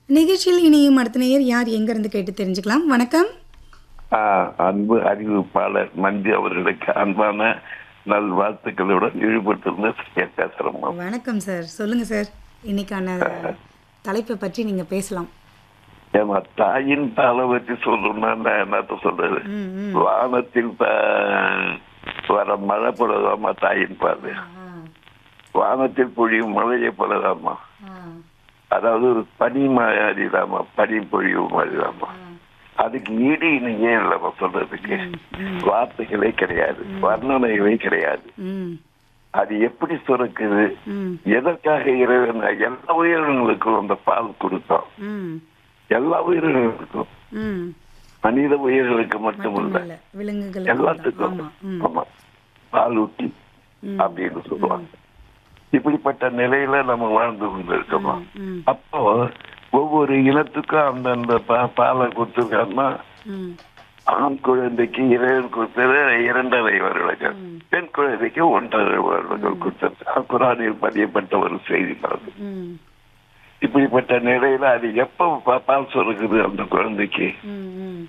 நிகழ்ச்சியில் இணையும் அடுத்த நேயர் யார் எங்கிருந்து கேட்டு தெரிஞ்சுக்கலாம் வணக்கம் ஆ, அன்பு அறிவிப்பாளர் மஞ்சு அவர்களுக்கு அன்பான நல்வாழ்த்துக்களுடன் ஈடுபட்டிருந்த பேசுறோம் வணக்கம் சார் சொல்லுங்க சார் இன்னைக்கான தலைப்பை பற்றி நீங்க பேசலாம் ஏமா தாயின் பாலை வச்சு சொல்லணும்னா நான் என்னத்த சொல்றது ம், ம். வானத்தில் ப- வர மழை போலதாமா தாயின் பால் ஆ, வானத்தில் பொழியும் மழையை போலதாமா ஆ, அதாவது ஒரு பனி மாதிரிதாமா பனி பொழிவு மாதிரிதாமா ஆ. அதுக்கு ஈடு இணையே இல்லைம்மா சொல்றதுக்கு ம், ம், வார்த்தைகளே கிடையாது வர்ணனைகளே கிடையாது ம், அது எப்படி சுரக்குது ம், எதற்காக இறைவன் எல்லா உயிரினங்களுக்கும் அந்த பால் கொடுத்தோம் ம், எல்லா உயிரினங்களுக்கும் ம். மனித உயிர்களுக்கு மட்டுமல்ல மட்டுமல்ல விலங்குகள் எல்லாத்துக்கும் ஆமா ம், ஆமா பால் ஊட்டி ம். அப்படின்னு சொல்லுவாங்க இப்படிப்பட்ட நிலையில நம்ம வாழ்ந்து கொண்டிருக்கோமா ம், அப்போ ஒவ்வொரு இனத்துக்கும் அந்தந்த பா- பாலை கொடுத்துருக்காங்கன்னா ம், ஆண் குழந்தைக்கு இறைவன் கொடுத்தது இரண்டரை வருடங்கள் ம். பெண் குழந்தைக்கு ஒன்றரை வருடங்கள் கொடுத்தது குரானில் பதியப்பட்ட ஒரு செய்தி அது ம், இப்படிப்பட்ட நிலையில அது எப்ப பா- பால் சுரக்குது அந்த குழந்தைக்கு ம், ம்.